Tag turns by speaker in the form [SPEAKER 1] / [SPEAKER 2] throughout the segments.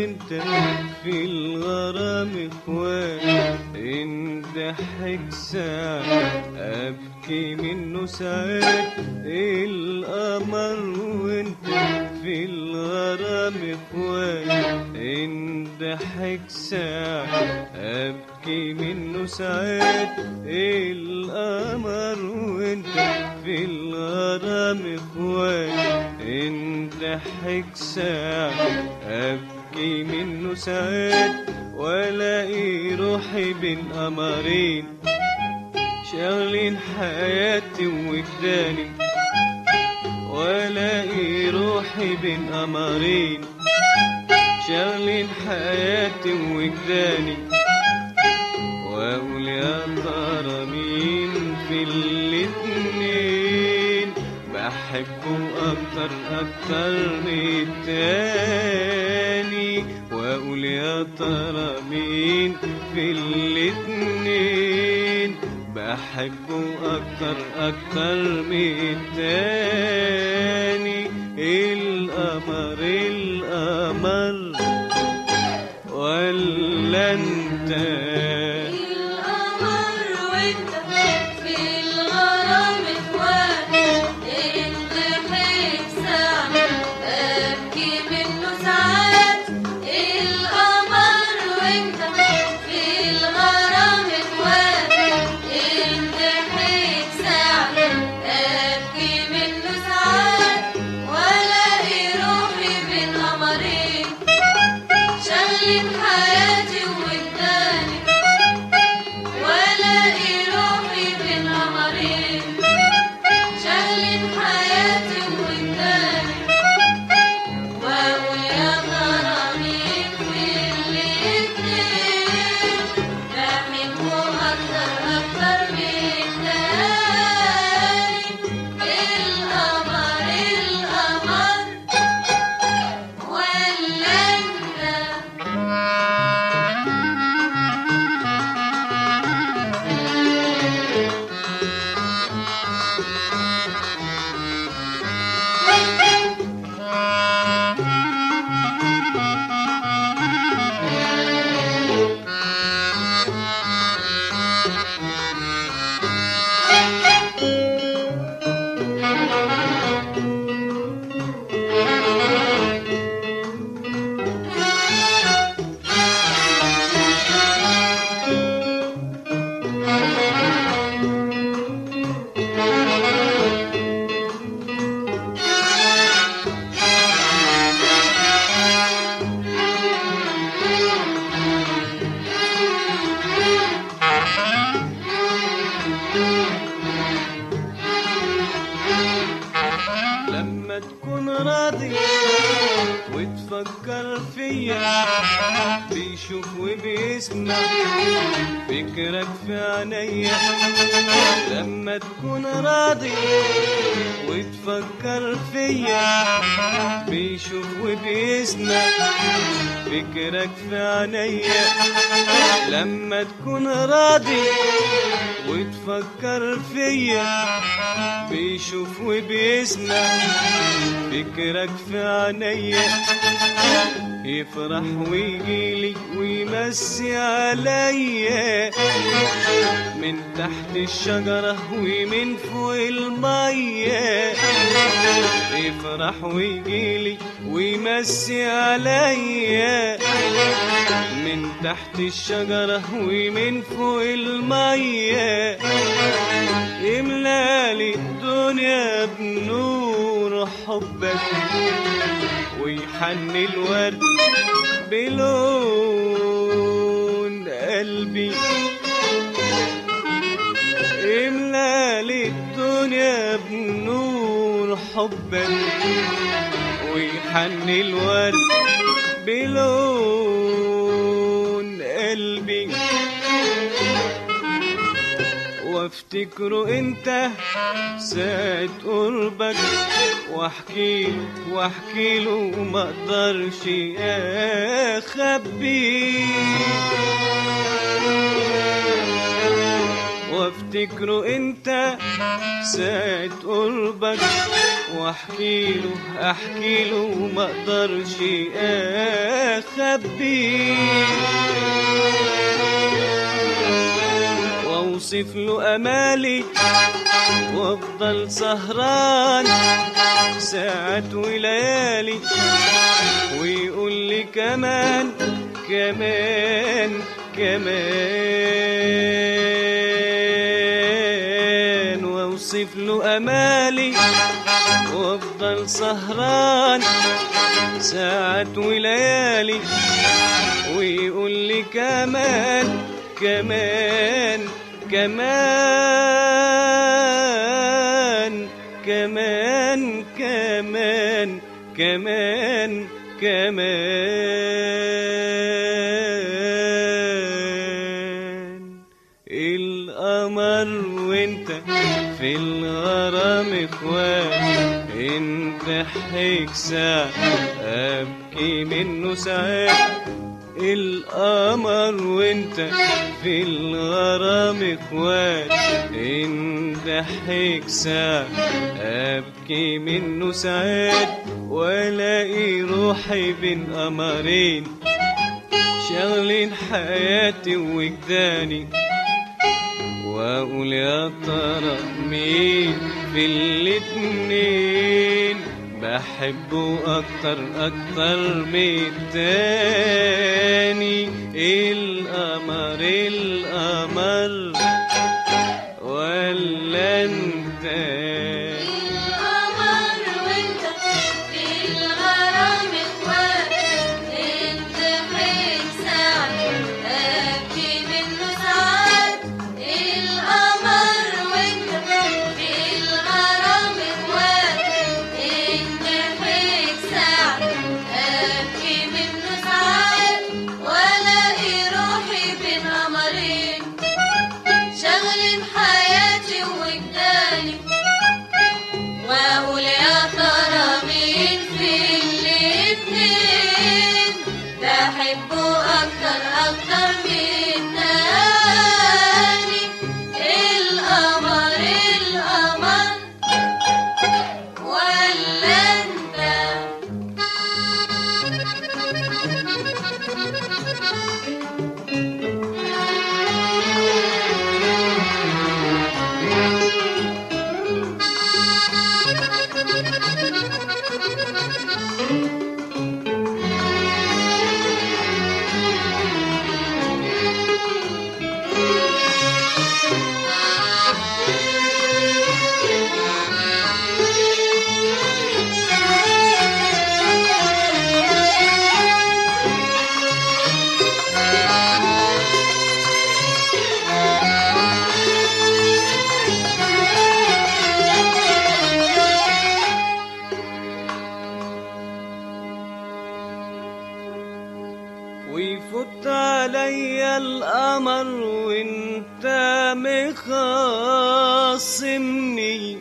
[SPEAKER 1] وانت في الغرام اخوان ان ضحك ساعة ابكي منه ساعات القمر وانت في الغرام اخوان ان ضحك ساعة ابكي منه ساعات القمر وانت في الغرام اخوان ان ضحك ساعة ابكي منه ساعات والاقي روحي بين قمرين شاغلين حياتي وجداني والاقي روحي بين قمرين شاغلين حياتي وجداني واقول يا ترى مين في الاتنين بحبه اكتر اكتر من التاني واقول يا ترى مين في الاتنين بحبه اكتر اكتر من التاني القمر القمر ولا انت
[SPEAKER 2] القمر وانت في الغرام اخوان انت حيك ساعة ابكي منه ساعات القمر وانت في الغرام اخوان انت حيك ساعة ابكي منه ساعات والاقي روحي بين قمرين شغلين حياتي ووداني والاقي روحي بين قمرين شغلين حياتي ووداني واقول يا ترى مين في الاتنين بحبه اكتر اكتر من التاني القمر القمر ولا انت
[SPEAKER 1] لما تكون راضي وتفكر فيا بيشوف وبيسمع فكرك في عينيا لما تكون راضي وتفكر فيا بيشوف وبيسمع فكرك في عينيا لما تكون راضي وتفكر فيا بيشوف وبيسمع فكرك في عينيا يفرح ويجيلي ويمسي عليا من تحت الشجرة ومن فوق المية يفرح ويجيلي ويمسي عليا من تحت الشجرة ومن فوق المية يملالي الدنيا بنور حبك ويحني الورد بلون قلبي يملالي الدنيا بنور حبك ويحني الورد بلون قلبي وافتكره انت ساعة قربك واحكي له واحكي له وما اقدرش اخبي وافتكره انت ساعة قربك واحكي له احكي له وما اقدرش اخبيه واوصف له امالي وافضل سهران ساعات وليالي ويقول لي كمان كمان كمان واوصف له امالي وافضل سهران ساعات وليالي ويقول لي كمان كمان كمان كمان كمان كمان كمان القمر وانت في الغرام اخوان انت حيك ساعة ابكي منه ساعات القمر وانت في الغرام اخوات انت حيك ساعة ابكي منه ساعات والاقي روحي بين قمرين شغلين حياتي وجداني واقول يا ترى مين في الاتنين بحبه اكتر اكتر من التاني القمر القمر ولا انت
[SPEAKER 2] القمر وانت في الغرام اخوات انت حيك ساعة ابكي منه ساعات القمر وانت في الغرام اخوات انت حيك ساعة ابكي منه ساعات والاقي روحي بين قمرين شغلين حياتي وجداني واقول يا ترى مين في الاتنين بحبه اكتر اكتر من تاني القمر القمر ولا انت
[SPEAKER 1] ويفوت عليا القمر وانت مخاصمني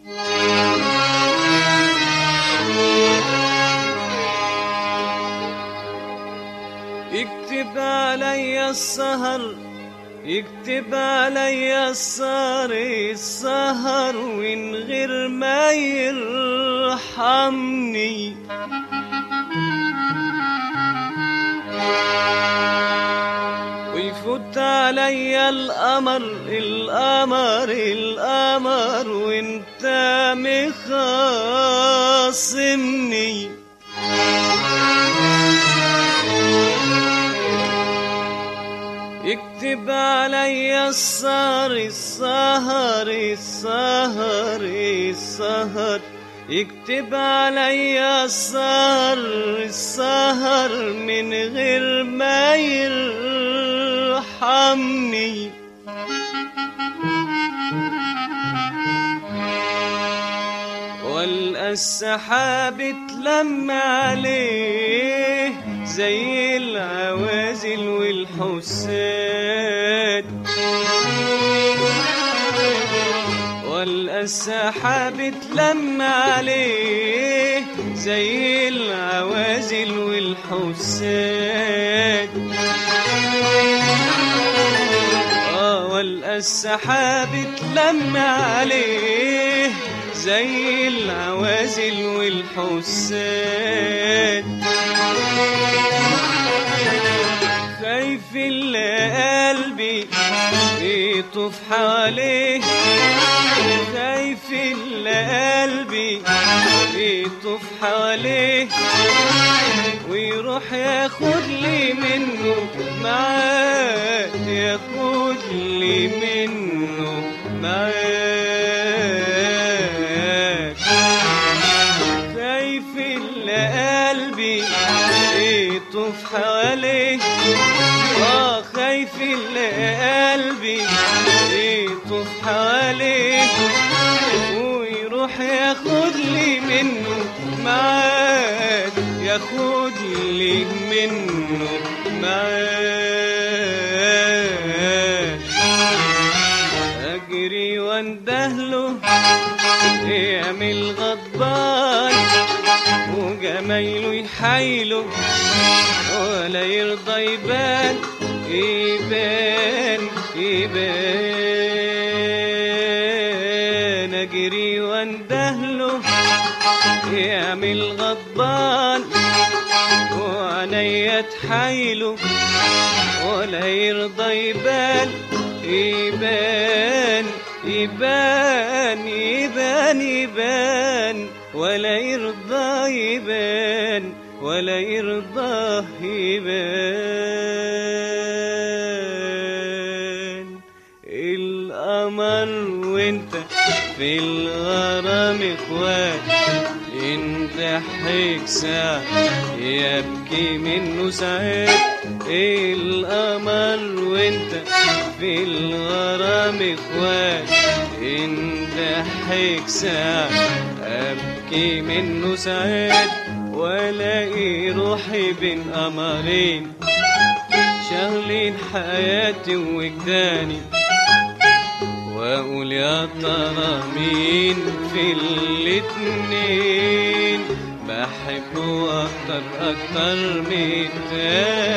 [SPEAKER 1] يكتب عليا السهر يكتب عليا السهر السهر من غير ما يرحمني ويفوت عليا القمر القمر القمر وانت مخاصمني يكتب عليا السهر السهر السهر السهر يكتب عليا السهر السهر من غير ما يرحمني والقى السحاب اتلم عليه زي العوازل والحساد والقى السحاب اتلم عليه زي العوازل والحساد آه والقى السحاب اتلم عليه زي العوازل والحساد اللي قلبي يطوف حواليه خايف اللي قلبي يطوف حواليه ويروح ياخد لي منه معاه ياخد لي منه معاه خايف اللي قلبي يطوف حواليه اه خايف اللي قلبي يطوف حواليه ويروح ياخد لي منه معاك ياخد لي منه معاك اجري واندهله يعمل غضبان وجمايله يحايله ولا يرضى يبان يبان يبان اجري واندهله يعمل غضبان وعينيا تحايله ولا يرضى يبان يبان يبان يبان يبان ولا يرضى يبان ولا يرضى يبان القمر وانت في الغرام اخوات انت حكسة يبكي منه ساعات القمر وانت في الغرام اخوات انت حكسة ابكي منه ساعات والاقي روحي بين قمرين شغلين حياتي وجداني واقول يا ترى مين في الاتنين بحبه اكتر اكتر من التاني